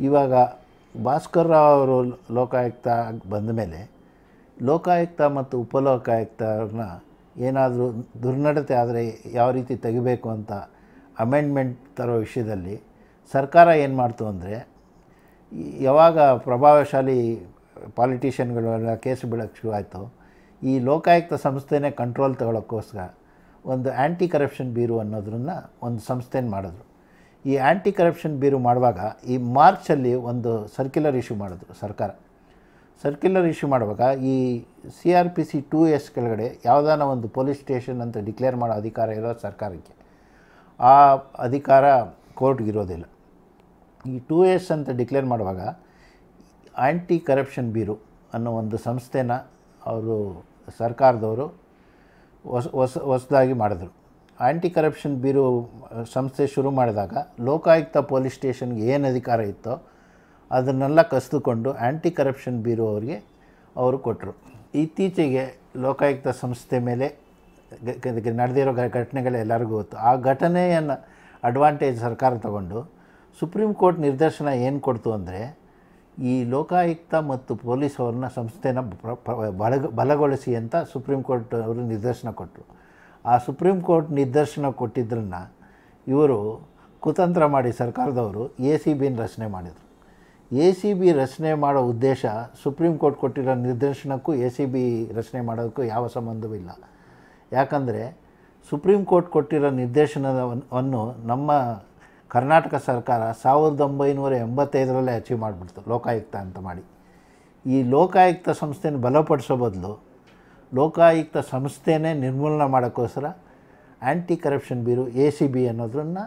ಇವಾಗ ಭಾಸ್ಕರ್ ರಾವ್ ಅವರು ಲೋಕಾಯುಕ್ತ ಬಂದ ಮೇಲೆ ಲೋಕಾಯುಕ್ತ ಮತ್ತು ಉಪಲೋಕಾಯುಕ್ತರನ್ನ ಏನಾದರೂ ದುರ್ನಡತೆ ಆದರೆ ಯಾವ ರೀತಿ ತೆಗಿಬೇಕು ಅಂತ ಅಮೆಂಡ್ಮೆಂಟ್ ತರೋ ವಿಷಯದಲ್ಲಿ ಸರ್ಕಾರ ಏನು ಮಾಡ್ತು ಅಂದರೆ ಯಾವಾಗ ಪ್ರಭಾವಶಾಲಿ ಪಾಲಿಟಿಷಿಯನ್ಗಳೆಲ್ಲ ಕೇಸ್ ಬೀಳಕ್ಕೆ ಶುರು ಆಯಿತು ಈ ಲೋಕಾಯುಕ್ತ ಸಂಸ್ಥೆನೇ ಕಂಟ್ರೋಲ್ ತಗೊಳ್ಳೋಕ್ಕೋಸ್ಕರ ಒಂದು ಆ್ಯಂಟಿ ಕರಪ್ಷನ್ ಬ್ಯೂರೋ ಅನ್ನೋದ್ರನ್ನ ಒಂದು ಸಂಸ್ಥೆನ ಮಾಡಿದ್ರು ಈ ಆ್ಯಂಟಿ ಕರಪ್ಷನ್ ಬ್ಯೂರೋ ಮಾಡುವಾಗ ಈ ಮಾರ್ಚಲ್ಲಿ ಒಂದು ಸರ್ಕ್ಯುಲರ್ ಇಶ್ಯೂ ಮಾಡಿದ್ರು ಸರ್ಕಾರ ಸರ್ಕ್ಯುಲರ್ ಇಶ್ಯೂ ಮಾಡುವಾಗ ಈ C R P C two S ಕೆಳಗಡೆ ಯಾವುದಾನ ಒಂದು ಪೊಲೀಸ್ ಸ್ಟೇಷನ್ ಅಂತ ಡಿಕ್ಲೇರ್ ಮಾಡೋ ಅಧಿಕಾರ ಇರೋ ಸರ್ಕಾರಕ್ಕೆ ಆ ಅಧಿಕಾರ ಕೋರ್ಟ್ಗಿರೋದಿಲ್ಲ ಈ ಟೂ ಎಸ್ ಅಂತ ಡಿಕ್ಲೇರ್ ಮಾಡುವಾಗ ಆ್ಯಂಟಿ ಕರಪ್ಷನ್ ಬ್ಯೂರೋ ಅನ್ನೋ ಒಂದು ಸಂಸ್ಥೆನ ಅವರು ಸರ್ಕಾರದವರು ಹೊಸ ಹೊಸ ಹೊಸದಾಗಿ ಮಾಡಿದ್ರು ಆ್ಯಂಟಿ ಕರಪ್ಷನ್ ಬ್ಯೂರೋ ಸಂಸ್ಥೆ ಶುರು ಮಾಡಿದಾಗ ಲೋಕಾಯುಕ್ತ ಪೊಲೀಸ್ ಸ್ಟೇಷನ್ಗೆ ಏನು ಅಧಿಕಾರ ಇತ್ತೋ ಅದನ್ನೆಲ್ಲ ಕಸಿದುಕೊಂಡು ಆ್ಯಂಟಿ ಕರಪ್ಷನ್ ಬ್ಯೂರೋ ಅವರಿಗೆ ಅವರು ಕೊಟ್ಟರು ಇತ್ತೀಚೆಗೆ ಲೋಕಾಯುಕ್ತ ಸಂಸ್ಥೆ ಮೇಲೆ ಗ- ಗ- ನಡೆದಿರೋ ಘ- ಘಟನೆಗಳು ಎಲ್ಲರಿಗೂ ಗೊತ್ತು ಆ ಘಟನೆಯನ್ನು ಅಡ್ವಾಂಟೇಜ್ ಸರ್ಕಾರ ತಗೊಂಡು ಸುಪ್ರೀಂ ಕೋರ್ಟ್ ನಿರ್ದೇಶನ ಏನು ಕೊಡ್ತು ಅಂದರೆ ಈ ಲೋಕಾಯುಕ್ತ ಮತ್ತು ಪೊಲೀಸ್ ಅವ್ರನ್ನ ಸಂಸ್ಥೆನ ಪ್ರ- ಪ್ರ- ಬಲಗ ಬಲಗೊಳಿಸಿ ಅಂತ ಸುಪ್ರೀಂ ಕೋರ್ಟ್ ಅವರು ನಿರ್ದೇಶನ ಕೊಟ್ಟರು ಆ ಸುಪ್ರೀಂ ಕೋರ್ಟ್ ನಿರ್ದೇಶನ ಕೊಟ್ಟಿದ್ದರನ್ನ ಇವರು ಕುತಂತ್ರ ಮಾಡಿ ಸರ್ಕಾರದವರು ಎ ಸಿ ಬಿನ ರಚನೆ ಮಾಡಿದರು ಎ ಸಿ ಬಿ ರಚನೆ ಮಾಡೋ ಉದ್ದೇಶ ಸುಪ್ರೀಂ ಕೋರ್ಟ್ ಕೊಟ್ಟಿರೋ ನಿರ್ದೇಶನಕ್ಕೂ ಎ ಸಿ ಬಿ ರಚನೆ ಮಾಡೋದಕ್ಕೂ ಯಾವ ಸಂಬಂಧವೂ ಇಲ್ಲ ಯಾಕಂದರೆ ಸುಪ್ರೀಂ ಕೋರ್ಟ್ ಕೊಟ್ಟಿರೋ ನಿರ್ದೇಶನವನ್ನು ನಮ್ಮ ಕರ್ನಾಟಕ ಸರ್ಕಾರ ಸಾವಿರದ ಒಂಬೈನೂರ ಎಂಬತ್ತೈದರಲ್ಲೇ ಅಚೀವ್ ಮಾಡಿಬಿಡ್ತು ಲೋಕಾಯುಕ್ತ ಅಂತ ಮಾಡಿ ಈ ಲೋಕಾಯುಕ್ತ ಸಂಸ್ಥೆನ ಬಲಪಡಿಸೋ ಬದಲು ಲೋಕಾಯುಕ್ತ ಸಂಸ್ಥೆನೇ ನಿರ್ಮೂಲನೆ ಮಾಡೋಕ್ಕೋಸ್ಕರ anti corruption bureau A C B ಅನ್ನೋದನ್ನು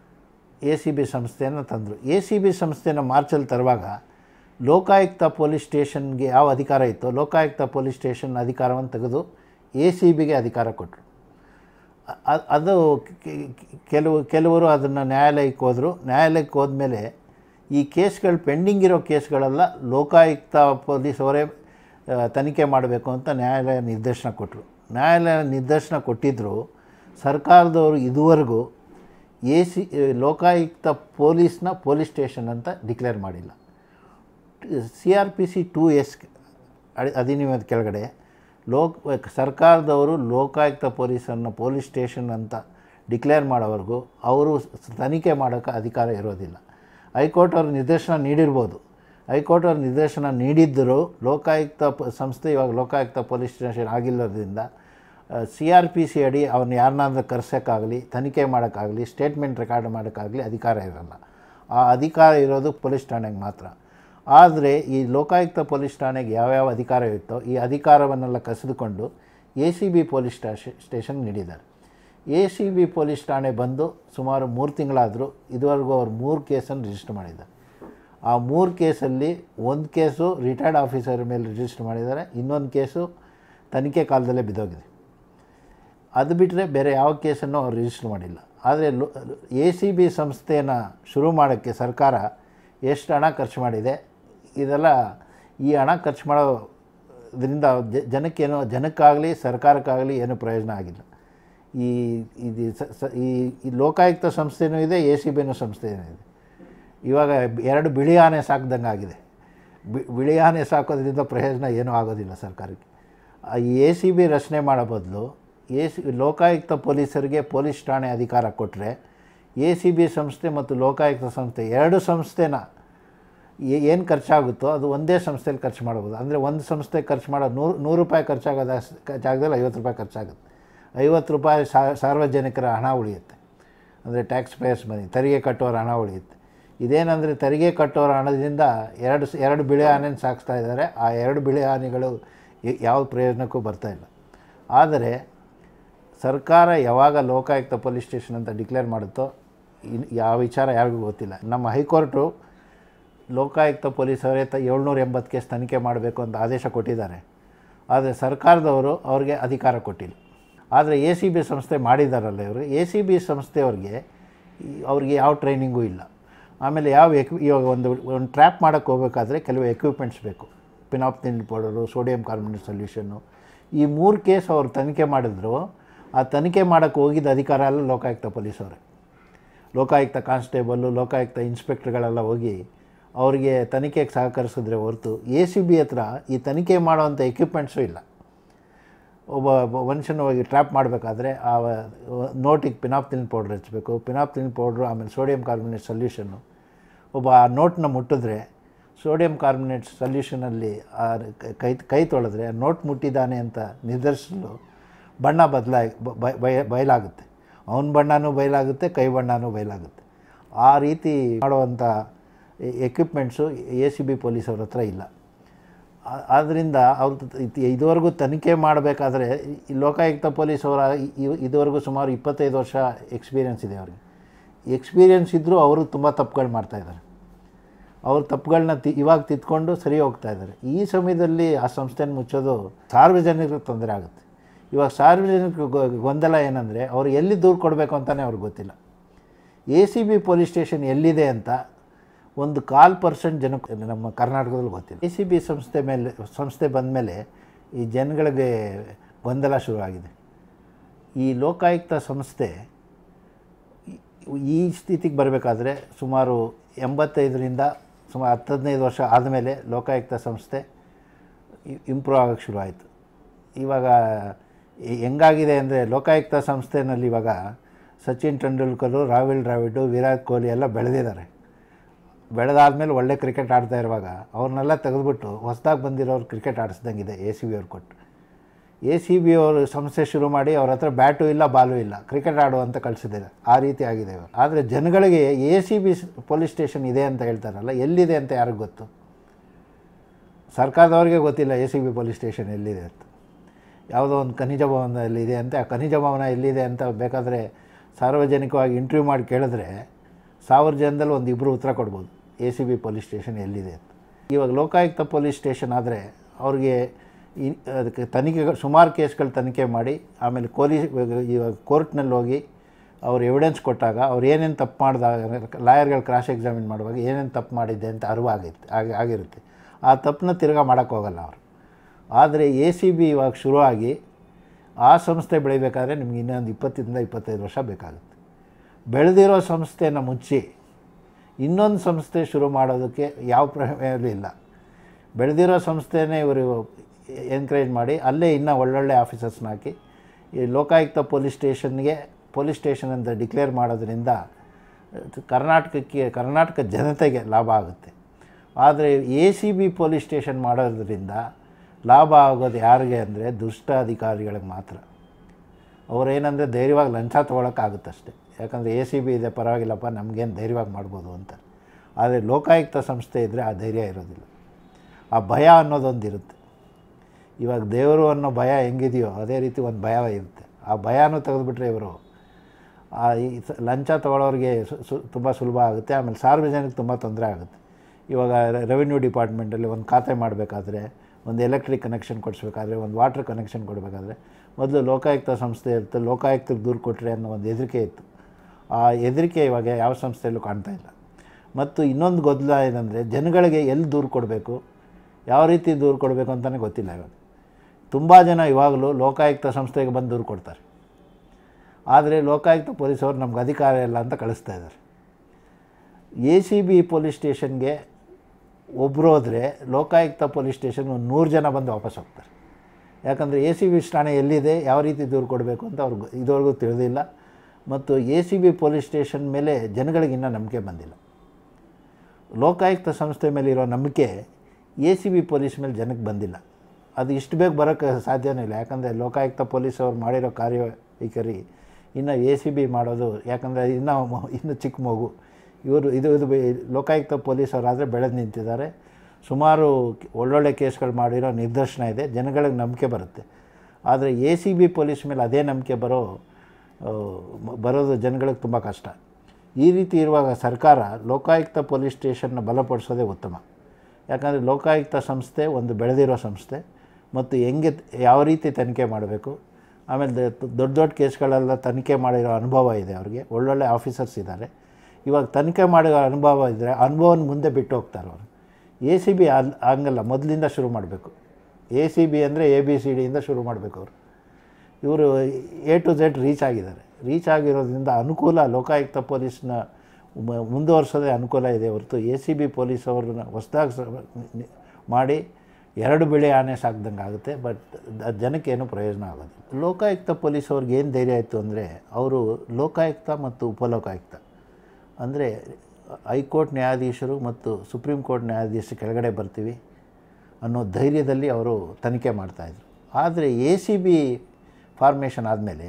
ಎ ಸಿ ಬಿ ಸಂಸ್ಥೆಯನ್ನು ತಂದರು ಎ ಸಿ ಬಿ ಸಂಸ್ಥೆನ ಮಾರ್ಚಲ್ಲಿ ತರುವಾಗ ಲೋಕಾಯುಕ್ತ ಪೊಲೀಸ್ ಸ್ಟೇಷನ್ಗೆ ಯಾವ ಅಧಿಕಾರ ಇತ್ತೋ ಲೋಕಾಯುಕ್ತ ಪೊಲೀಸ್ ಸ್ಟೇಷನ್ ಅಧಿಕಾರವನ್ನು ತೆಗೆದು ಎ ಸಿ ಬಿಗೆ ಅಧಿಕಾರ ಕೊಟ್ಟರು ಅ- ಅದು ಕೆ- ಕೆ- ಕೆಲವು ಕೆಲವರು ಅದನ್ನು ನ್ಯಾಯಾಲಯಕ್ಕೆ ಹೋದರು ನ್ಯಾಯಾಲಯಕ್ಕೆ ಹೋದ್ಮೇಲೆ ಈ ಕೇಸ್ಗಳು ಪೆಂಡಿಂಗ್ ಇರೋ ಕೇಸ್ಗಳೆಲ್ಲ ಲೋಕಾಯುಕ್ತ ಪೊಲೀಸ್ ಅವರೇ ಆ, ತನಿಖೆ ಮಾಡಬೇಕು ಅಂತ ನ್ಯಾಯಾಲಯ ನಿರ್ದೇಶನ ಕೊಟ್ಟರು ನ್ಯಾಯಾಲಯ ನಿರ್ದೇಶನ ಕೊಟ್ಟಿದ್ದರು ಸರ್ಕಾರದವರು ಇದುವರೆಗೂ ಎ ಸಿ ಲೋಕಾಯುಕ್ತ ಪೊಲೀಸ್ನ ಪೊಲೀಸ್ ಸ್ಟೇಷನ್ ಅಂತ ಡಿಕ್ಲೇರ್ ಮಾಡಿಲ್ಲ C R P C two S ಅಧಿನಿಯಮದ ಕೆಳಗಡೆ ಲೋಕ್ ಸರ್ಕಾರದವರು ಲೋಕಾಯುಕ್ತ ಪೊಲೀಸನ್ನು ಪೊಲೀಸ್ ಸ್ಟೇಷನ್ ಅಂತ ಡಿಕ್ಲೇರ್ ಮಾಡೋವರೆಗೂ ಅವರು ತನಿಖೆ ಮಾಡೋಕ್ಕೆ ಅಧಿಕಾರ ಇರೋದಿಲ್ಲ ಹೈಕೋರ್ಟ್ ಅವ್ರ ನಿರ್ದೇಶನ ನೀಡಿರ್ಬೋದು ಹೈಕೋರ್ಟ್ ಅವ್ರ ನಿರ್ದೇಶನ ನೀಡಿದ್ದರೂ ಲೋಕಾಯುಕ್ತ ಪ ಸಂಸ್ಥೆ ಇವಾಗ ಲೋಕಾಯುಕ್ತ ಪೊಲೀಸ್ ಸ್ಟೇಷನ್ ಆಗಿಲ್ಲದ್ರಿಂದ ಸಿ ಆರ್ ಪಿ ಸಿ ಅಡಿ ಅವ್ರನ್ನ ಯಾರನ್ನಾದ್ರೂ ಕರ್ಸೋಕ್ಕಾಗಲಿ ತನಿಖೆ ಮಾಡೋಕ್ಕಾಗಲಿ ಸ್ಟೇಟ್ಮೆಂಟ್ ರೆಕಾರ್ಡ್ ಮಾಡೋಕ್ಕಾಗಲಿ ಅಧಿಕಾರ ಇರಲ್ಲ ಆ ಅಧಿಕಾರ ಇರೋದು ಪೊಲೀಸ್ ಠಾಣೆಗೆ ಮಾತ್ರ ಆದರೆ ಈ ಲೋಕಾಯುಕ್ತ ಪೊಲೀಸ್ ಠಾಣೆಗೆ ಯಾವ್ಯಾವ ಅಧಿಕಾರ ಇತ್ತೋ ಈ ಅಧಿಕಾರವನ್ನೆಲ್ಲ ಕಸಿದುಕೊಂಡು A C B police station ಸ್ಟೇಷನ್ಗೆ ನೀಡಿದ್ದಾರೆ ಎ ಸಿ ಬಿ ಪೊಲೀಸ್ ಠಾಣೆ ಬಂದು ಸುಮಾರು ಮೂರು ತಿಂಗಳಾದರೂ ಇದುವರೆಗೂ ಅವ್ರು ಮೂರು ಕೇಸನ್ನು ರಿಜಿಸ್ಟರ್ ಮಾಡಿದ್ದಾರೆ ಆ ಮೂರು ಕೇಸಲ್ಲಿ ಒಂದು ಕೇಸು ರಿಟೈರ್ಡ್ ಆಫೀಸರ್ ಮೇಲೆ ರಿಜಿಸ್ಟರ್ ಮಾಡಿದ್ದಾರೆ ಇನ್ನೊಂದು ಕೇಸು ತನಿಖೆ ಕಾಲದಲ್ಲೇ ಬಿದ್ದೋಗಿದೆ ಅದು ಬಿಟ್ಟರೆ ಬೇರೆ ಯಾವ ಕೇಸನ್ನು ಅವ್ರು ರಿಜಿಸ್ಟರ್ ಮಾಡಿಲ್ಲ ಆದರೆ ಲೋ ಎ ಸಿ ಬಿ ಸಂಸ್ಥೆಯನ್ನು ಶುರು ಮಾಡೋಕ್ಕೆ ಸರ್ಕಾರ ಎಷ್ಟು ಹಣ ಖರ್ಚು ಮಾಡಿದೆ ಇದೆಲ್ಲ ಈ ಹಣ ಖರ್ಚು ಮಾಡೋದ್ರಿಂದ ಜ- ಜನಕ್ಕೇನೋ ಜನಕ್ಕಾಗಲಿ ಸರ್ಕಾರಕ್ಕಾಗಲಿ ಏನೂ ಪ್ರಯೋಜನ ಆಗಿಲ್ಲ ಈ ಇದು ಸ ಸ- ಈ ಈ ಲೋಕಾಯುಕ್ತ ಸಂಸ್ಥೆನೂ ಇದೆ ಎ ಸಿ ಬಿನೂ ಸಂಸ್ಥೆನೂ ಇದೆ ಇವಾಗ ಎರಡು ಬಿಳಿ ಆನೆ ಸಾಕ್ದಂಗೆ ಆಗಿದೆ ಬಿ- ಬಿಳಿ ಆನೆ ಸಾಕೋದ್ರಿಂದ ಪ್ರಯೋಜನ ಏನೂ ಆಗೋದಿಲ್ಲ ಸರ್ಕಾರಕ್ಕೆ ಆ ಎ ಸಿ ಬಿ ರಚನೆ ಮಾಡೋ ಬದಲು ಎ ಸಿ ಲೋಕಾಯುಕ್ತ ಪೊಲೀಸರಿಗೆ ಪೊಲೀಸ್ ಠಾಣೆ ಅಧಿಕಾರ ಕೊಟ್ಟರೆ ಎ ಸಿ ಬಿ ಸಂಸ್ಥೆ ಮತ್ತು ಲೋಕಾಯುಕ್ತ ಸಂಸ್ಥೆ ಎರಡು ಸಂಸ್ಥೆನ ಏನು ಖರ್ಚಾಗುತ್ತೋ ಅದು ಒಂದೇ ಸಂಸ್ಥೆಯಲ್ಲಿ ಖರ್ಚು ಮಾಡ್ಬೋದು ಅಂದರೆ ಒಂದು ಸಂಸ್ಥೆ ಖರ್ಚು ಮಾಡೋ ನೂರು ನೂರು ರೂಪಾಯಿ ಖರ್ಚಾಗೋದ ಜಾಗದಲ್ಲಿ ಐವತ್ತು ರೂಪಾಯಿ ಖರ್ಚಾಗುತ್ತೆ ಐವತ್ತು ರೂಪಾಯಿ ಸಾ- ಸಾರ್ವಜನಿಕರ ಹಣ ಉಳಿಯುತ್ತೆ ಅಂದರೆ ಟ್ಯಾಕ್ಸ್ ಪೇಯರ್ಸ್ ಮನಿ ತೆರಿಗೆ ಕಟ್ಟೋರ ಹಣ ಉಳಿಯುತ್ತೆ ಇದೇನಂದರೆ ತೆರಿಗೆ ಕಟ್ಟೋರ ಹಣದಿಂದ ಎರಡು ಸ- ಎರಡು ಬಿಳಿ ಆನೆನ ಸಾಗಿಸ್ತಾ ಇದ್ದಾರೆ ಆ ಎರಡು ಬಿಳಿ ಆನೆಗಳು ಯ- ಯಾವ ಪ್ರಯೋಜನಕ್ಕೂ ಬರ್ತಾ ಇಲ್ಲ ಆದರೆ ಸರ್ಕಾರ ಯಾವಾಗ ಲೋಕಾಯುಕ್ತ ಪೊಲೀಸ್ ಸ್ಟೇಷನ್ ಅಂತ ಡಿಕ್ಲೇರ್ ಮಾಡುತ್ತೋ ಇನ್ ಯಾವ ವಿಚಾರ ಯಾರಿಗೂ ಗೊತ್ತಿಲ್ಲ ನಮ್ಮ ಹೈಕೋರ್ಟು ಲೋಕಾಯುಕ್ತ ಪೊಲೀಸವರೇ ತ ಏಳ್ನೂರ ಎಂಬತ್ತು ಕೇಸ್ ತನಿಖೆ ಮಾಡಬೇಕು ಅಂತ ಆದೇಶ ಕೊಟ್ಟಿದ್ದಾರೆ ಆದರೆ ಸರ್ಕಾರದವರು ಅವ್ರಿಗೆ ಅಧಿಕಾರ ಕೊಟ್ಟಿಲ್ಲ ಆದರೆ ಎ ಸಿ ಬಿ ಸಂಸ್ಥೆ ಮಾಡಿದಾರಲ್ಲ ಇವರು ಎ ಸಿ ಬಿ ಸಂಸ್ಥೆಯವ್ರಿಗೆ ಈ- ಅವ್ರಿಗೆ ಯಾವ ಟ್ರೈನಿಂಗೂ ಇಲ್ಲ ಆಮೇಲೆ ಯಾವ ಎಕ್ವಿ ಇವಾಗ ಒಂದು ಒಂದು ಟ್ರ್ಯಾಪ್ ಮಾಡೋಕ್ಕೆ ಹೋಗಬೇಕಾದ್ರೆ ಕೆಲವು ಎಕ್ವಿಪ್ಮೆಂಟ್ಸ್ ಬೇಕು phenolphthalein powder sodium carbonate solution ಈ ಮೂರು ಕೇಸ್ ಅವ್ರು ತನಿಖೆ ಮಾಡಿದ್ರು ಆ ತನಿಖೆ ಮಾಡೋಕ್ಕೆ ಹೋಗಿದ್ದ ಅಧಿಕಾರ ಎಲ್ಲ ಲೋಕಾಯುಕ್ತ ಪೊಲೀಸವ್ರೆ ಲೋಕಾಯುಕ್ತ ಕಾನ್ಸ್ಟೇಬಲ್ಲು ಲೋಕಾಯುಕ್ತ ಇನ್ಸ್ಪೆಕ್ಟರ್ಗಳೆಲ್ಲ ಹೋಗಿ ಅವರಿಗೆ ತನಿಖೆಗೆ ಸಹಕರಿಸಿದ್ರೆ ಹೊರತು ಎ ಸಿ ಬಿ ಹತ್ರ ಈ ತನಿಖೆ ಮಾಡೋವಂಥ ಎಕ್ವಿಪ್ಮೆಂಟ್ಸು ಇಲ್ಲ ಒಬ್ಬ ಒಬ್ಬ ಮನುಷ್ಯನ ಹೋಗಿ ಟ್ರ್ಯಾಪ್ ಮಾಡಬೇಕಾದ್ರೆ ಆ ನೋಟಿಗೆ ಪಿನಾಪ್ತಿನ್ ಪೌಡ್ರ್ ಹಚ್ಚಬೇಕು ಪಿನಾಪ್ತಿನ್ ಪೌಡ್ರು ಆಮೇಲೆ ಸೋಡಿಯಂ ಕಾರ್ಬೊನೇಟ್ ಸೊಲ್ಯೂಷನ್ನು ಒಬ್ಬ ಆ ನೋಟ್ನ ಮುಟ್ಟಿದ್ರೆ ಸೋಡಿಯಂ ಕಾರ್ಬೊನೇಟ್ ಸೊಲ್ಯೂಷನಲ್ಲಿ ಆ ಕೈ ಕೈ ತೊಳೆದ್ರೆ ನೋಟ್ ಮುಟ್ಟಿದ್ದಾನೆ ಅಂತ ನಿರ್ಧರಿಸಲು ಬಣ್ಣ ಬದಲಾಗಿ ಬಯ ಬಯಲಾಗುತ್ತೆ ಅವನ ಬಣ್ಣನೂ ಬಯಲಾಗುತ್ತೆ ಕೈ ಬಣ್ಣನೂ ಬಯಲಾಗುತ್ತೆ ಆ ರೀತಿ ಮಾಡುವಂಥ equipments A C B police ಅವ್ರ ಹತ್ರ ಇಲ್ಲ ಆ- ಆದ್ದರಿಂದ ಅವ್ರು ತ- ಇತ್- ಇದುವರೆಗೂ ತನಿಖೆ ಮಾಡಬೇಕಾದ್ರೆ ಈ ಲೋಕಾಯುಕ್ತ ಪೊಲೀಸ್ ಅವರ ಇ- ಇದುವರೆಗೂ ಸುಮಾರು ಇಪ್ಪತ್ತೈದು ವರ್ಷ ಎಕ್ಸ್ಪೀರಿಯನ್ಸ್ ಇದೆ ಅವ್ರಿಗೆ ಎಕ್ಸ್ಪೀರಿಯನ್ಸ್ ಇದ್ದರೂ ಅವರು ತುಂಬ ತಪ್ಪುಗಳು ಮಾಡ್ತಾಯಿದ್ದಾರೆ ಅವ್ರ ತಪ್ಪುಗಳನ್ನ ತಿ ಇವಾಗ ತಿದ್ಕೊಂಡು ಸರಿ ಹೋಗ್ತಾ ಇದ್ದಾರೆ ಈ ಸಮಯದಲ್ಲಿ ಆ ಸಂಸ್ಥೆನ ಮುಚ್ಚೋದು ಸಾರ್ವಜನಿಕರಿಗೆ ತೊಂದರೆ ಆಗುತ್ತೆ ಇವಾಗ ಸಾರ್ವಜನಿಕ ಗೊಂದಲ ಏನಂದರೆ ಅವ್ರು ಎಲ್ಲಿ ದೂರು ಕೊಡಬೇಕು ಅಂತಲೇ ಅವ್ರಿಗೆ ಗೊತ್ತಿಲ್ಲ A C B police station ಎಲ್ಲಿದೆ ಅಂತ ಒಂದು ಕಾಲ್ ಪರ್ಸೆಂಟ್ ಜನಕ್ಕೆ ನಮ್ಮ ಕರ್ನಾಟಕದಲ್ಲಿ ಗೊತ್ತಿಲ್ಲ ಎ ಸಿ ಬಿ ಸಂಸ್ಥೆ ಮೇಲೆ ಸಂಸ್ಥೆ ಬಂದ ಮೇಲೆ ಈ ಜನಗಳಿಗೆ ಗೊಂದಲ ಶುರುವಾಗಿದೆ ಈ ಲೋಕಾಯುಕ್ತ ಸಂಸ್ಥೆ ಈ- ಈ ಸ್ಥಿತಿಗೆ ಬರಬೇಕಾದ್ರೆ ಸುಮಾರು ಎಂಬತ್ತೈದರಿಂದ ಸುಮಾರು ಹತ್ತು ಹದಿನೈದು ವರ್ಷ ಆದಮೇಲೆ ಲೋಕಾಯುಕ್ತ ಸಂಸ್ಥೆ ಇಂಪ್ರೂವ್ ಆಗೋಕ್ಕೆ ಶುರುವಾಯಿತು ಇವಾಗ ಈ- ಹೆಂಗಾಗಿದೆ ಅಂದರೆ ಲೋಕಾಯುಕ್ತ ಸಂಸ್ಥೆನಲ್ಲಿ ಇವಾಗ ಸಚಿನ್ ತೆಂಡೂಲ್ಕರು ರಾಹುಲ್ ದ್ರಾವಿಡು ವಿರಾಟ್ ಕೊಹ್ಲಿ ಎಲ್ಲ ಬೆಳೆದಿದ್ದಾರೆ ಬೆಳೆದಾದ್ಮೇಲೆ ಒಳ್ಳೆ ಕ್ರಿಕೆಟ್ ಆಡ್ತಾ ಇರುವಾಗ ಅವ್ರನ್ನೆಲ್ಲ ತೆಗೆದುಬಿಟ್ಟು ಹೊಸ್ದಾಗಿ ಬಂದಿರೋರು ಕ್ರಿಕೆಟ್ ಆಡಿಸ್ದಂಗಿದೆ ಎ ಸಿ ಬಿ ಅವ್ರು ಕೊಟ್ಟು ಎ ಸಿ ಬಿ ಅವರು ಸಂಸ್ಥೆ ಶುರು ಮಾಡಿ ಅವ್ರ ಹತ್ರ ಬ್ಯಾಟು ಇಲ್ಲ ಬಾಲು ಇಲ್ಲ ಕ್ರಿಕೆಟ್ ಆಡುವಂತ ಕಳಿಸಿದ್ದಾರೆ ಆ ರೀತಿ ಆಗಿದೆ ಇವರು ಆದರೆ ಜನಗಳಿಗೆ A C B police station ಇದೆ ಅಂತ ಹೇಳ್ತಾರಲ್ಲ ಎಲ್ಲಿದೆ ಅಂತ ಯಾರಿಗೆ ಗೊತ್ತು ಸರ್ಕಾರದವ್ರಿಗೆ ಗೊತ್ತಿಲ್ಲ A C B police station ಎಲ್ಲಿದೆ ಅಂತ ಯಾವುದೋ ಒಂದು ಖನಿಜ ಭವನದಲ್ಲಿ ಇದೆ ಅಂತ ಆ ಖನಿಜ ಭವನ ಎಲ್ಲಿದೆ ಅಂತ ಬೇಕಾದರೆ ಸಾರ್ವಜನಿಕವಾಗಿ ಇಂಟರ್ವ್ಯೂ ಮಾಡಿ ಕೇಳಿದ್ರೆ ಸಾವಿರ ಜನದಲ್ಲಿ ಒಂದು ಇಬ್ಬರು ಉತ್ತರ ಕೊಡ್ಬೋದು A C B police station ಎಲ್ಲಿದೆ ಅಂತ ಇವಾಗ ಲೋಕಾಯುಕ್ತ ಪೊಲೀಸ್ ಸ್ಟೇಷನ್ ಆದರೆ ಅವ್ರಿಗೆ ಇ- ಅದಕ್ಕೆ ತನಿಖೆ ಸುಮಾರು ಕೇಸ್ಗಳು ತನಿಖೆ ಮಾಡಿ ಆಮೇಲೆ ಪೊಲೀಸ್ ಇವಾಗ ಕೋರ್ಟ್ನಲ್ಲಿ ಹೋಗಿ ಅವ್ರು ಎವಿಡೆನ್ಸ್ ಕೊಟ್ಟಾಗ ಅವ್ರು ಏನೇನು ತಪ್ಪು ಮಾಡಿದಾಗ ಲಾಯರ್ಗಳು ಕ್ರಾಸ್ ಎಕ್ಸಾಮಿನ್ ಮಾಡುವಾಗ ಏನೇನು ತಪ್ಪು ಮಾಡಿದ್ದೆ ಅಂತ ಅರಿವಾಗಿರುತ್ತೆ ಆಗಿ ಆಗಿರುತ್ತೆ ಆ ತಪ್ಪನ್ನ ತಿರ್ಗಾ ಮಾಡೋಕ್ಕೆ ಹೋಗಲ್ಲ ಅವರು ಆದರೆ ಎ ಸಿ ಬಿ ಇವಾಗ ಶುರುವಾಗಿ ಆ ಸಂಸ್ಥೆ ಬೆಳಿಬೇಕಾದ್ರೆ ನಿಮ್ಗೆ ಇನ್ನೊಂದು ಇಪ್ಪತ್ತರಿಂದ ಇಪ್ಪತ್ತೈದು ವರ್ಷ ಬೇಕಾಗುತ್ತೆ ಬೆಳೆದಿರೋ ಸಂಸ್ಥೆನ ಮುಚ್ಚಿ ಇನ್ನೊಂದು ಸಂಸ್ಥೆ ಶುರು ಮಾಡೋದಕ್ಕೆ ಯಾವ ಪ್ರಮೇಯಲ್ಲೂ ಇಲ್ಲ ಬೆಳೆದಿರೋ ಸಂಸ್ಥೆನೇ ಇವರು ಎನ್ಕರೇಜ್ ಮಾಡಿ ಅಲ್ಲೇ ಇನ್ನೂ ಒಳ್ಳೊಳ್ಳೆ ಆಫೀಸರ್ಸ್ನ ಹಾಕಿ ಈ ಲೋಕಾಯುಕ್ತ ಪೊಲೀಸ್ ಸ್ಟೇಷನ್ಗೆ ಪೊಲೀಸ್ ಸ್ಟೇಷನ್ ಅಂತ ಡಿಕ್ಲೇರ್ ಮಾಡೋದ್ರಿಂದ ಕರ್ನಾಟಕಕ್ಕೆ ಕರ್ನಾಟಕ ಜನತೆಗೆ ಲಾಭ ಆಗುತ್ತೆ ಆದರೆ A C B police station ಮಾಡೋದ್ರಿಂದ ಲಾಭ ಆಗೋದು ಯಾರಿಗೆ ಅಂದರೆ ದುಷ್ಟ ಅಧಿಕಾರಿಗಳಿಗೆ ಮಾತ್ರ ಅವರೇನಂದರೆ ಧೈರ್ಯವಾಗಿ ಲಂಚ ತೊಗೊಳಕ್ಕಾಗುತ್ತಷ್ಟೆ ಯಾಕಂದರೆ ಎ ಸಿ ಬಿ ಇದೆ ಪರವಾಗಿಲ್ಲಪ್ಪ ನಮಗೇನು ಧೈರ್ಯವಾಗಿ ಮಾಡ್ಬೋದು ಅಂತ ಆದರೆ ಲೋಕಾಯುಕ್ತ ಸಂಸ್ಥೆ ಇದ್ದರೆ ಆ ಧೈರ್ಯ ಇರೋದಿಲ್ಲ ಆ ಭಯ ಅನ್ನೋದೊಂದಿರುತ್ತೆ ಇವಾಗ ದೇವರು ಅನ್ನೋ ಭಯ ಹೆಂಗಿದೆಯೋ ಅದೇ ರೀತಿ ಒಂದು ಭಯ ಇರುತ್ತೆ ಆ ಭಯನೂ ತೆಗೆದುಬಿಟ್ರೆ ಇವರು ಆ ಈ ಸ- ಲಂಚ ತೊಗೊಳೋರಿಗೆ ಸು ಸು ತುಂಬ ಸುಲಭ ಆಗುತ್ತೆ ಆಮೇಲೆ ಸಾರ್ವಜನಿಕ ತುಂಬ ತೊಂದರೆ ಆಗುತ್ತೆ ಇವಾಗ ರೆವಿನ್ಯೂ ಡಿಪಾರ್ಟ್ಮೆಂಟಲ್ಲಿ ಒಂದು ಖಾತೆ ಮಾಡಬೇಕಾದ್ರೆ ಒಂದು ಎಲೆಕ್ಟ್ರಿಕ್ ಕನೆಕ್ಷನ್ ಕೊಡಿಸ್ಬೇಕಾದ್ರೆ ಒಂದು ವಾಟರ್ ಕನೆಕ್ಷನ್ ಕೊಡಬೇಕಾದ್ರೆ ಮೊದಲು ಲೋಕಾಯುಕ್ತ ಸಂಸ್ಥೆ ಇರುತ್ತೆ ಲೋಕಾಯುಕ್ತಕ್ಕೆ ದೂರು ಕೊಟ್ಟರೆ ಅನ್ನೋ ಒಂದು ಹೆದರಿಕೆ ಇತ್ತು ಆ ಹೆದರಿಕೆ ಇವಾಗ ಯಾವ ಸಂಸ್ಥೆಯಲ್ಲೂ ಕಾಣ್ತಾ ಇಲ್ಲ ಮತ್ತು ಇನ್ನೊಂದು ಗೊಂದಲ ಏನಂದರೆ ಜನಗಳಿಗೆ ಎಲ್ಲಿ ದೂರು ಕೊಡಬೇಕು ಯಾವ ರೀತಿ ದೂರು ಕೊಡಬೇಕು ಅಂತಲೇ ಗೊತ್ತಿಲ್ಲ ಇವಾಗ ತುಂಬ ಜನ ಇವಾಗಲೂ ಲೋಕಾಯುಕ್ತ ಸಂಸ್ಥೆಗೆ ಬಂದು ದೂರು ಕೊಡ್ತಾರೆ ಆದರೆ ಲೋಕಾಯುಕ್ತ ಪೊಲೀಸವರು ನಮ್ಗೆ ಅಧಿಕಾರ ಇಲ್ಲ ಅಂತ ಕಳಿಸ್ತಾ ಇದ್ದಾರೆ ಎ ಸಿ ಬಿ ಪೊಲೀಸ್ ಸ್ಟೇಷನ್ಗೆ ಒಬ್ಬರು ಹೋದರೆ ಲೋಕಾಯುಕ್ತ ಪೊಲೀಸ್ ಸ್ಟೇಷನ್ ಒಂದು ನೂರು ಜನ ಬಂದು ವಾಪಸ್ ಹೋಗ್ತಾರೆ ಯಾಕಂದರೆ ಎ ಸಿ ಬಿ ಠಾಣೆ ಎಲ್ಲಿದೆ ಯಾವ ರೀತಿ ದೂರು ಕೊಡಬೇಕು ಅಂತ ಅವ್ರಿಗೆ ಇದುವರೆಗೂ ತಿಳಿದಿಲ್ಲ ಮತ್ತು A C B police station ಮೇಲೆ ಜನಗಳಿಗೆ ಇನ್ನೂ ನಂಬಿಕೆ ಬಂದಿಲ್ಲ ಲೋಕಾಯುಕ್ತ ಸಂಸ್ಥೆ ಮೇಲೆ ಇರೋ ನಂಬಿಕೆ ಎ ಸಿ ಬಿ ಪೊಲೀಸ್ ಮೇಲೆ ಜನಕ್ಕೆ ಬಂದಿಲ್ಲ ಅದು ಇಷ್ಟು ಬೇಗ ಬರೋಕ್ಕೆ ಸಾಧ್ಯನೇ ಇಲ್ಲ ಯಾಕಂದರೆ ಲೋಕಾಯುಕ್ತ ಪೊಲೀಸ್ ಅವ್ರು ಮಾಡಿರೋ ಕಾರ್ಯವೈಖರಿ ಇನ್ನು ಎ ಸಿ ಬಿ ಮಾಡೋದು ಯಾಕಂದರೆ ಇನ್ನೂ ಮ- ಇನ್ನೂ ಚಿಕ್ಕ ಮಗು ಇವರು ಇದು ಇದು ಬೆ- ಲೋಕಾಯುಕ್ತ ಪೊಲೀಸ್ ಅವರಾದರೆ ಬೆಳೆದು ನಿಂತಿದ್ದಾರೆ ಸುಮಾರು ಕೆ- ಒಳ್ಳೊಳ್ಳೆ ಕೇಸ್ಗಳು ಮಾಡಿರೋ ನಿದರ್ಶನ ಇದೆ ಜನಗಳಿಗೆ ನಂಬಿಕೆ ಬರುತ್ತೆ ಆದರೆ ಎ ಸಿ ಬಿ ಪೊಲೀಸ್ ಮೇಲೆ ಅದೇ ನಂಬಿಕೆ ಬರೋ ಆ, ಮ- ಬರೋದು ಜನಗಳಿಗೆ ತುಂಬ ಕಷ್ಟ ಈ ರೀತಿ ಇರುವಾಗ ಸರ್ಕಾರ ಲೋಕಾಯುಕ್ತ ಪೊಲೀಸ್ ಸ್ಟೇಷನ್ನ ಬಲಪಡಿಸೋದೇ ಉತ್ತಮ ಯಾಕಂದರೆ ಲೋಕಾಯುಕ್ತ ಸಂಸ್ಥೆ ಒಂದು ಬೆಳೆದಿರೋ ಸಂಸ್ಥೆ ಮತ್ತು ಹೆಂಗೆ ಯಾವ ರೀತಿ ತನಿಖೆ ಮಾಡಬೇಕು ಆಮೇಲೆ ದ- ದೊಡ್ಡ ದೊಡ್ಡ ಕೇಸ್ಗಳೆಲ್ಲ ತನಿಖೆ ಮಾಡಿರೋ ಅನುಭವ ಇದೆ ಅವ್ರಿಗೆ ಒಳ್ಳೊಳ್ಳೆ ಆಫೀಸರ್ಸ್ ಇದ್ದಾರೆ ಇವಾಗ ತನಿಖೆ ಮಾಡಿರೋ ಅನುಭವ ಇದ್ದರೆ ಅನುಭವನ ಮುಂದೆ ಬಿಟ್ಟು ಹೋಗ್ತಾರೆ ಅವರು ಎ ಸಿ ಬಿ ಅಲ್ಲಿ ಹಂಗಲ್ಲ ಮೊದಲಿಂದ ಶುರು ಮಾಡಬೇಕು ಎ ಸಿ ಬಿ ಅಂದರೆ ಎ ಬಿ ಸಿ ಡಿಯಿಂದ ಶುರು ಮಾಡಬೇಕು ಅವರು ಇವರು ಎ ಟು ಝೆಡ್ ರೀಚ್ ಆಗಿದ್ದಾರೆ ರೀಚ್ ಆಗಿರೋದ್ರಿಂದ ಅನುಕೂಲ ಲೋಕಾಯುಕ್ತ ಪೊಲೀಸ್ನ ಮ- ಮುಂದುವರ್ಸೋದೇ ಅನುಕೂಲ ಇದೆ ಹೊರತು ಎ ಸಿ ಬಿ ಪೊಲೀಸ್ ಅವ್ರನ್ನ ಹೊಸ್ದಾಗಿ ಸ ನಿ- ಮಾಡಿ ಎರಡು ಬೆಳೆ ಆನೆ ಸಾಕ್ದಂಗೆ ಆಗುತ್ತೆ ಬಟ್ ಅದು ಜನಕ್ಕೆ ಏನೂ ಪ್ರಯೋಜನ ಆಗೋದಿಲ್ಲ ಲೋಕಾಯುಕ್ತ ಪೊಲೀಸ್ ಅವ್ರಿಗೆ ಏನು ಧೈರ್ಯ ಆಯಿತು ಅಂದರೆ ಅವರು ಲೋಕಾಯುಕ್ತ ಮತ್ತು ಉಪಲೋಕಾಯುಕ್ತ ಅಂದರೆ ಹೈಕೋರ್ಟ್ ನ್ಯಾಯಾಧೀಶರು ಮತ್ತು ಸುಪ್ರೀಂ ಕೋರ್ಟ್ ನ್ಯಾಯಾಧೀಶರು ಕೆಳಗಡೆ ಬರ್ತೀವಿ ಅನ್ನೋ ಧೈರ್ಯದಲ್ಲಿ ಅವರು ತನಿಖೆ ಮಾಡ್ತಾಯಿದ್ರು ಆದರೆ ಎ ಸಿ ಬಿ ಫಾರ್ಮೇಷನ್ ಆದಮೇಲೆ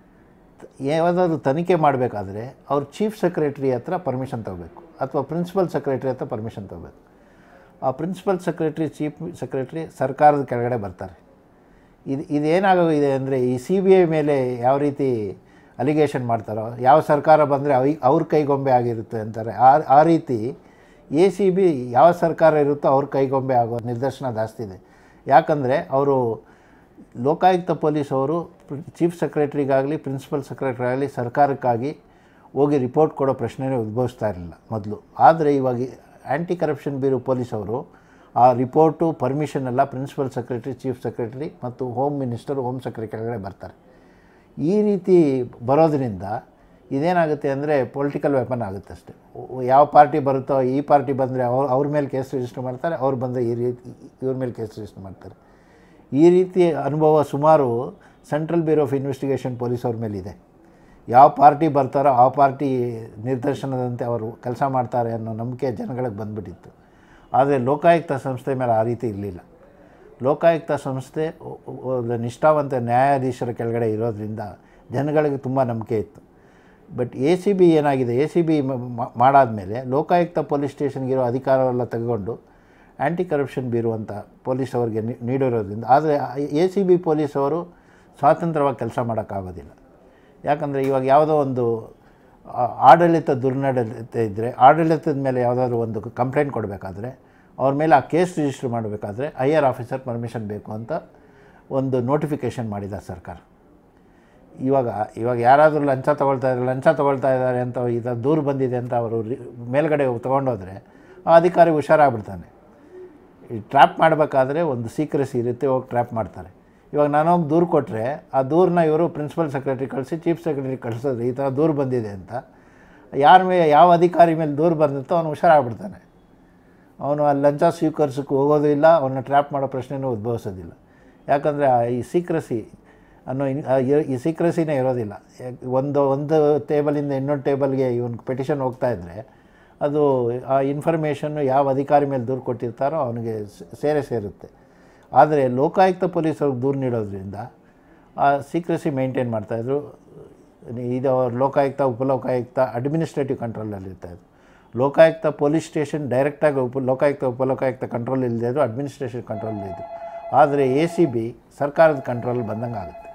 ಯಾವುದಾದ್ರು ತನಿಖೆ ಮಾಡಬೇಕಾದ್ರೆ ಅವ್ರು ಚೀಫ್ ಸೆಕ್ರೆಟ್ರಿ ಹತ್ರ ಪರ್ಮಿಷನ್ ತಗೋಬೇಕು ಅಥವಾ ಪ್ರಿನ್ಸಿಪಲ್ ಸೆಕ್ರೆಟ್ರಿ ಹತ್ರ ಪರ್ಮಿಷನ್ ತಗೋಬೇಕು ಆ ಪ್ರಿನ್ಸಿಪಲ್ ಸೆಕ್ರೆಟ್ರಿ ಚೀಫ್ ಸೆಕ್ರೆಟ್ರಿ ಸರ್ಕಾರದ ಕೆಳಗಡೆ ಬರ್ತಾರೆ ಇದು ಇದೇನಾಗೋಗಿದೆ ಅಂದರೆ ಈ ಸಿ ಬಿ ಐ ಮೇಲೆ ಯಾವ ರೀತಿ ಅಲಿಗೇಷನ್ ಮಾಡ್ತಾರೋ ಯಾವ ಸರ್ಕಾರ ಬಂದರೆ ಅವ ಅವ್ರ ಕೈಗೊಂಬೆ ಆಗಿರುತ್ತೆ ಅಂತಾರೆ ಆ ಆ ರೀತಿ ಎ ಸಿ ಬಿ ಯಾವ ಸರ್ಕಾರ ಇರುತ್ತೋ ಅವ್ರ ಕೈಗೊಂಬೆ ಆಗೋ ನಿದರ್ಶನ ಜಾಸ್ತಿ ಇದೆ ಯಾಕಂದರೆ ಅವರು ಲೋಕಾಯುಕ್ತ ಪೊಲೀಸ್ ಅವರು ಚೀಫ್ ಸೆಕ್ರೆಟ್ರಿಗಾಗಲಿ ಪ್ರಿನ್ಸಿಪಲ್ ಸೆಕ್ರೆಟ್ರಿ ಆಗಲಿ ಸರ್ಕಾರಕ್ಕಾಗಿ ಹೋಗಿ ರಿಪೋರ್ಟ್ ಕೊಡೋ ಪ್ರಶ್ನೆನೇ ಉದ್ಭವಿಸ್ತಾ ಇರಲಿಲ್ಲ ಮೊದಲು ಆದರೆ ಇವಾಗ ಆ್ಯಂಟಿ ಕರಪ್ಷನ್ ಬ್ಯೂರೋ ಪೊಲೀಸ್ ಅವರು ಆ ರಿಪೋರ್ಟು ಪರ್ಮಿಷನ್ ಎಲ್ಲ ಪ್ರಿನ್ಸಿಪಲ್ ಸೆಕ್ರೆಟ್ರಿ ಚೀಫ್ ಸೆಕ್ರೆಟರಿ ಮತ್ತು ಹೋಮ್ ಮಿನಿಸ್ಟರ್ ಹೋಮ್ ಸೆಕ್ರೆಟರಿ ಕೆಳಗಡೆ ಬರ್ತಾರೆ ಈ ರೀತಿ ಬರೋದ್ರಿಂದ ಇದೇನಾಗುತ್ತೆ ಅಂದರೆ ಪೊಲಿಟಿಕಲ್ ವೆಪನ್ ಆಗುತ್ತೆ ಅಷ್ಟೇ ಒ- ಯಾವ ಪಾರ್ಟಿ ಬರುತ್ತೋ ಈ ಪಾರ್ಟಿ ಬಂದರೆ ಅವ್ರ ಅವ್ರ ಮೇಲೆ ಕೇಸ್ ರಿಜಿಸ್ಟರ್ ಮಾಡ್ತಾರೆ ಅವ್ರು ಬಂದರೆ ಈ ರೀತಿ ಇವ್ರ ಮೇಲೆ ಕೇಸ್ ರಿಜಿಸ್ಟರ್ ಮಾಡ್ತಾರೆ ಈ ರೀತಿ ಅನುಭವ ಸುಮಾರು central bureau of investigation police ಅವ್ರ ಮೇಲಿದೆ ಯಾವ ಪಾರ್ಟಿ ಬರ್ತಾರೋ ಆ ಪಾರ್ಟಿ ನಿರ್ದೇಶನದಂತೆ ಅವರು ಕೆಲಸ ಮಾಡ್ತಾರೆ ಅನ್ನೋ ನಂಬಿಕೆ ಜನಗಳಿಗೆ ಬಂದ್ಬಿಟ್ಟಿತ್ತು ಆದರೆ ಲೋಕಾಯುಕ್ತ ಸಂಸ್ಥೆ ಮೇಲೆ ಆ ರೀತಿ ಇರಲಿಲ್ಲ ಲೋಕಾಯುಕ್ತ ಸಂಸ್ಥೆ ಒ- ಒ- ಒಬ್ಬ ನಿಷ್ಠಾವಂತ ನ್ಯಾಯಾಧೀಶರ ಕೆಳಗಡೆ ಇರೋದ್ರಿಂದ ಜನಗಳಿಗೆ ತುಂಬ ನಂಬಿಕೆ ಇತ್ತು ಬಟ್ ಎ ಸಿ ಬಿ ಏನಾಗಿದೆ ಎ ಸಿ ಬಿ ಮಾಡಾದಮೇಲೆ ಲೋಕಾಯುಕ್ತ ಪೊಲೀಸ್ ಸ್ಟೇಷನ್ಗಿರೋ ಅಧಿಕಾರವೆಲ್ಲ ತೆಗೆದುಕೊಂಡು ಆ್ಯಂಟಿ ಕರಪ್ಷನ್ ಬ್ಯೂರೋ ಅಂತ ಪೊಲೀಸ್ ಅವರಿಗೆ ನೀ- ನೀಡಿರೋದ್ರಿಂದ ಆದರೆ ಎ ಸಿ ಬಿ ಪೊಲೀಸ್ ಅವರು ಸ್ವಾತಂತ್ರ್ಯವಾಗಿ ಕೆಲಸ ಮಾಡೋಕ್ಕಾಗೋದಿಲ್ಲ ಯಾಕಂದರೆ ಇವಾಗ ಯಾವುದೋ ಒಂದು ಆ, ಆಡಳಿತ ದುರ್ನಡತೆ ಇದ್ದರೆ ಆಡಳಿತದ ಮೇಲೆ ಯಾವುದಾದ್ರು ಒಂದು ಕಂಪ್ಲೇಂಟ್ ಕೊಡಬೇಕಾದ್ರೆ ಅವ್ರ ಮೇಲೆ ಆ ಕೇಸ್ ರಿಜಿಸ್ಟರ್ ಮಾಡಬೇಕಾದ್ರೆ ಹೈಯರ್ ಆಫೀಸರ್ ಪರ್ಮಿಷನ್ ಬೇಕು ಅಂತ ಒಂದು ನೋಟಿಫಿಕೇಷನ್ ಮಾಡಿದ ಸರ್ಕಾರ ಇವಾಗ ಇವಾಗ ಯಾರಾದರೂ ಲಂಚ ತೊಗೊಳ್ತಾ ಇದ್ದಾರೆ ಲಂಚ ತೊಗೊಳ್ತಾ ಇದ್ದಾರೆ ಅಂತ ಈ ಥರ ದೂರು ಬಂದಿದೆ ಅಂತ ಅವರು ರಿ- ಮೇಲ್ಗಡೆ ತೊಗೊಂಡೋದ್ರೆ ಆ ಅಧಿಕಾರಿ ಹುಷಾರಾಗ್ಬಿಡ್ತಾನೆ ಈ ಟ್ರ್ಯಾಪ್ ಮಾಡಬೇಕಾದ್ರೆ ಒಂದು ಸೀಕ್ರೆಸಿ ಇರುತ್ತೆ ಹೋಗಿ ಟ್ರ್ಯಾಪ್ ಮಾಡ್ತಾರೆ ಇವಾಗ ನಾನು ಹೋಗಿ ದೂರು ಕೊಟ್ಟರೆ ಆ ದೂರನ್ನ ಇವರು ಪ್ರಿನ್ಸಿಪಲ್ ಸೆಕ್ರೆಟರಿ ಕಳಿಸಿ ಚೀಫ್ ಸೆಕ್ರೆಟರಿ ಕಳಿಸೋದು ಈ ಥರ ದೂರು ಬಂದಿದೆ ಅಂತ ಯಾರ ಮೇಲೆ ಯಾವ ಅಧಿಕಾರಿ ಮೇಲೆ ದೂರು ಬಂದಿತ್ತೋ ಅವನು ಹುಷಾರಾಗ್ಬಿಡ್ತಾನೆ ಅವನು ಆ ಲಂಚ ಸ್ವೀಕರಿಸೋಕ್ಕೆ ಹೋಗೋದು ಇಲ್ಲ ಅವನ್ನ ಟ್ರ್ಯಾಪ್ ಮಾಡೋ ಪ್ರಶ್ನೆನೂ ಉದ್ಭವಿಸೋದಿಲ್ಲ ಯಾಕಂದರೆ ಈ ಸೀಕ್ರೆಸಿ ಅನ್ನೋ ಇನ್- ಆ ಇರ- ಈ ಸೀಕ್ರೆಸಿನೇ ಇರೋದಿಲ್ಲ ಯಾಕ್- ಒಂದು ಒಂದು ಟೇಬಲಿಂದ ಇನ್ನೊಂದು ಟೇಬಲ್ಗೆ ಇವನು ಪೆಟಿಷನ್ ಹೋಗ್ತಾ ಇದ್ದರೆ ಅದು ಆ ಇನ್ಫಾರ್ಮೇಷನ್ನು ಯಾವ ಅಧಿಕಾರಿ ಮೇಲೆ ದೂರು ಕೊಟ್ಟಿರ್ತಾರೋ ಅವನಿಗೆ ಸ- ಸೇರೇ ಸೇರುತ್ತೆ ಆದರೆ ಲೋಕಾಯುಕ್ತ ಪೊಲೀಸವ್ರಿಗೆ ದೂರು ನೀಡೋದ್ರಿಂದ ಆ ಸೀಕ್ರೆಸಿ ಮೇಂಟೈನ್ ಮಾಡ್ತಾಯಿದ್ರು ಇದು ಲೋಕಾಯುಕ್ತ ಉಪಲೋಕಾಯುಕ್ತ ಅಡ್ಮಿನಿಸ್ಟ್ರೇಟಿವ್ ಕಂಟ್ರೋಲಲ್ಲಿ ಇರ್ತಾಯಿದ್ರು ಲೋಕಾಯುಕ್ತ ಪೊಲೀಸ್ ಸ್ಟೇಷನ್ ಡೈರೆಕ್ಟಾಗಿ ಉಪ ಲೋಕಾಯುಕ್ತ ಉಪಲೋಕಾಯುಕ್ತ ಕಂಟ್ರೋಲ್ ಇಲ್ಲದೆ ಇದ್ರು ಅಡ್ಮಿನಿಸ್ಟ್ರೇಷನ್ ಕಂಟ್ರೋಲ್ ಇದ್ದರು ಆದರೆ ಎ ಸಿ ಬಿ ಸರ್ಕಾರದ ಕಂಟ್ರೋಲ್ ಬಂದಂಗೆ ಆಗುತ್ತೆ